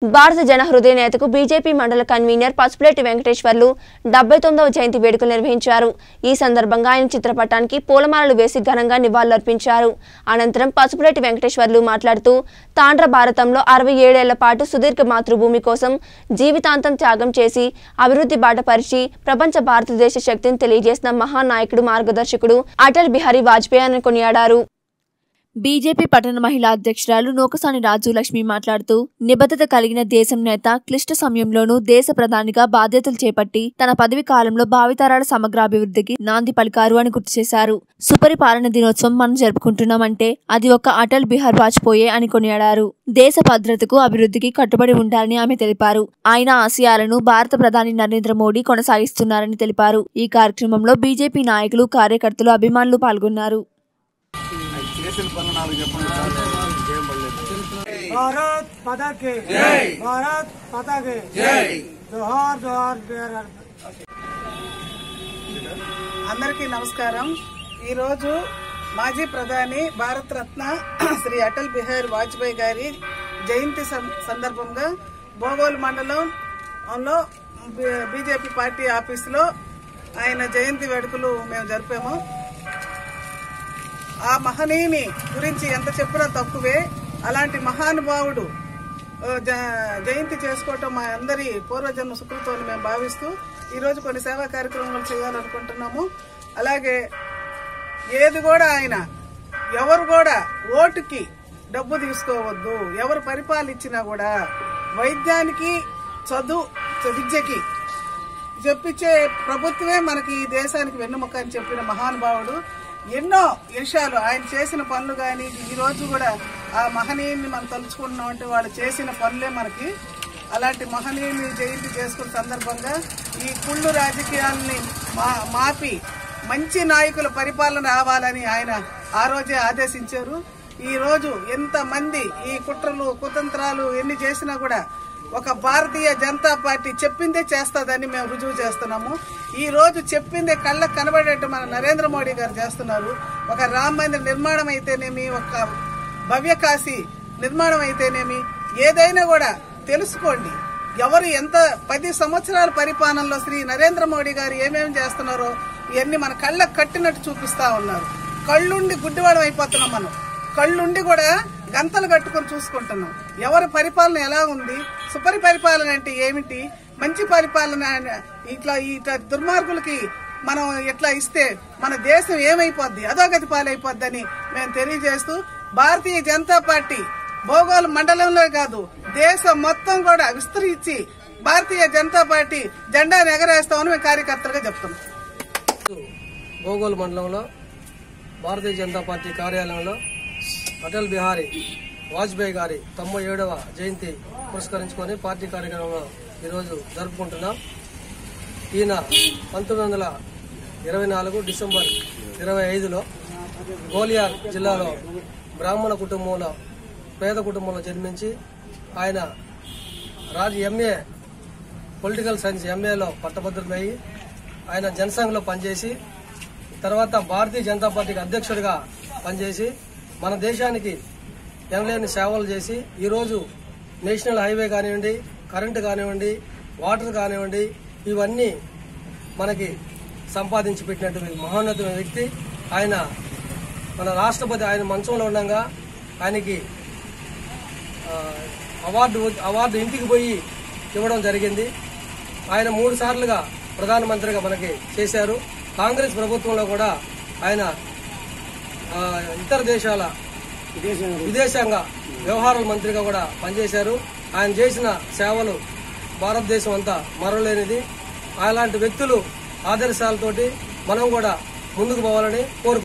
భారత జన హృదయ నేతకు బీజేపీ మండల కన్వీనర్ పసుపులేటి వెంకటేశ్వర్లు డెబ్బై తొమ్మిదవ జయంతి వేడుకలు నిర్వహించారు ఈ సందర్భంగా ఆయన చిత్రపటానికి పూలమాలలు వేసి ఘనంగా నివాళులర్పించారు అనంతరం పసుపులేటి వెంకటేశ్వర్లు మాట్లాడుతూ తాండ్ర భారతంలో అరవై ఏడేళ్ల పాటు సుదీర్ఘ మాతృభూమి కోసం జీవితాంతం త్యాగం చేసి అభివృద్ధి బాట పరిచి ప్రపంచ భారతదేశ శక్తిని తెలియజేసిన మహానాయకుడు మార్గదర్శకుడు అటల్ బిహారీ వాజ్పేయి అని కొనియాడారు బీజేపీ పట్టణ మహిళా అధ్యక్షురాలు నూకసాని రాజు లక్ష్మి మాట్లాడుతూ నిబద్ధత కలిగిన దేశం నేత క్లిష్ట సమయంలోనూ దేశ ప్రధానిగా బాధ్యతలు చేపట్టి తన పదవి కాలంలో భావితరాల సమగ్రాభివృద్ధికి నాంది పలికారు అని గుర్తు చేశారు సుపరిపాలన దినోత్సవం మనం జరుపుకుంటున్నామంటే అది ఒక అటల్ బిహార్ వాజ్పేయి అని కొనియాడారు దేశ భద్రతకు అభివృద్ధికి కట్టుబడి ఉండాలని ఆమె తెలిపారు ఆయన ఆశయాలను భారత ప్రధాని నరేంద్ర మోడీ కొనసాగిస్తున్నారని తెలిపారు ఈ కార్యక్రమంలో బీజేపీ నాయకులు కార్యకర్తలు అభిమానులు పాల్గొన్నారు చేసిన పనులు నాలుగు చెప్పండి సార్ ఇంకేం పడలేదు भारत माता के जय भारत माता के जय जोहार जोहार बिहार అందరికీ నమస్కారం ఈరోజు మాజీ ప్రధాని భారత రత్న శ్రీ అటల్ బిహారీ వాజ్పేయి గారి జయంతి సం- సందర్భంగా బోగోలు మండలంలో బి- బీజేపీ పార్టీ ఆఫీసులో ఆయన జయంతి వేడుకలు మేము జరిపాము ఆ మహనీయుని గురించి ఎంత చెప్పినా తక్కువే అలాంటి మహానుభావుడు ఆ, జ- జయంతి చేసుకోవటం మా అందరి పూర్వజన్మ సుకృతం అని మేము భావిస్తూ ఈరోజు కొన్ని సేవా కార్యక్రమాలు చేయాలనుకుంటున్నాము అలాగే ఏది కూడా ఆయన ఎవరు కూడా ఓటుకి డబ్బు తీసుకోవద్దు ఎవరు పరిపాలించినా కూడా వైద్యానికి చదువు విద్యకి చెప్పించే ప్రభుత్వమే మనకి ఈ దేశానికి వెన్నుముక్క అని చెప్పిన మహానుభావుడు ఎన్నో విషయాలు ఆయన చేసిన పనులు కానీ ఈ రోజు కూడా ఆ మహనీయుని మనం తలుచుకుంటున్నాం అంటే వాళ్ళు చేసిన పనులే మనకి అలాంటి మహనీయుని జయంతి చేసుకున్న సందర్భంగా ఈ కుళ్ళు రాజకీయాలని మా మాపి మంచి నాయకుల పరిపాలన రావాలని ఆయన ఆ రోజే ఆదేశించారు ఈ రోజు ఎంత మంది ఈ కుట్రలు కుతంత్రాలు ఎన్ని చేసినా కూడా ఒక భారతీయ జనతా పార్టీ చెప్పిందే చేస్తదని మేము రుజువు చేస్తున్నాము ఈ రోజు చెప్పిందే కళ్ళకు కనబడేట్టు మన నరేంద్ర మోడీ గారు చేస్తున్నారు ఒక రామ మందిర నిర్మాణం అయితేనేమి ఒక భవ్యకాశి నిర్మాణం అయితేనేమి ఏదైనా కూడా తెలుసుకోండి ఎవరు ఎంత పది సంవత్సరాల పరిపాలనలో శ్రీ నరేంద్ర మోడీ గారు ఏమేమి చేస్తున్నారో ఇవన్నీ మన కళ్ళకు కట్టినట్టు చూపిస్తా ఉన్నారు కళ్ళుండి గుడ్డివాడం అయిపోతున్నాం మనం కళ్ళుండి కూడా గంతలు కట్టుకొని చూసుకుంటున్నాం ఎవరి పరిపాలన ఎలా ఉంది సుపరి పరిపాలన అంటే ఏమిటి మంచి పరిపాలన అన- ఇట్లా ఇట్లా దుర్మార్గులకి మనం ఎట్లా ఇస్తే మన దేశం ఏమైపోద్ది అధోగతి పాలైపోద్దని మేము తెలియజేస్తూ భారతీయ జనతా పార్టీ భౌగోళ మండలంలో కాదు దేశం మొత్తం కూడా విస్తరించి భారతీయ జనతా పార్టీ జెండాను ఎగరేస్తామని మేము కార్యకర్తలుగా చెప్తున్నాం బోగోలు మండలంలో భారతీయ జనతా పార్టీ కార్యాలయంలో అటల్ బిహారీ వాజ్పేయి గారి తొంభై ఏడవ జయంతి పురస్కరించుకొని పార్టీ కార్యక్రమం ఈరోజు జరుపుకుంటున్నాం ఈయన పంతొమ్మిది వందల ఇరవై నాలుగు డిసెంబర్ ఇరవై ఐదులో గోలియార్ జిల్లాలో బ్రాహ్మణ కుటుంబంలో పేద కుటుంబంలో జన్మించి ఆయన రాజు ఎంఏ పొలిటికల్ సైన్స్ ఎంఏలో పట్టభద్రులయ్యి ఆయన జనసంఘ్లో పనిచేసి తర్వాత భారతీయ జనతా పార్టీకి అధ్యక్షుడిగా పనిచేసి మన దేశానికి ఎనలేని సేవలు చేసి ఈరోజు నేషనల్ హైవే కానివ్వండి కరెంటు కానివ్వండి వాటర్ కానివ్వండి ఇవన్నీ మనకి సంపాదించి పెట్టినటువంటి మహోన్నతమైన వ్యక్తి ఆయన మన రాష్ట్రపతి ఆయన మంచంలో ఉండగా ఆయనకి ఆ, అవార్డు అవార్డు ఇంటికి పోయి ఇవ్వడం జరిగింది ఆయన మూడు సార్లుగా ప్రధానమంత్రిగా మనకి చేశారు కాంగ్రెస్ ప్రభుత్వంలో కూడా ఆయన ఆ, ఇతర దేశాల విదేశాంగ వ్యవహారాల మంత్రిగా కూడా పనిచేశారు ఆయన చేసిన సేవలు భారతదేశం అంతా మరవలేనిది అలాంటి వ్యక్తులు ఆదర్శాలతోటి మనం కూడా ముందుకు పోవాలని కోరుకుంటున్నాం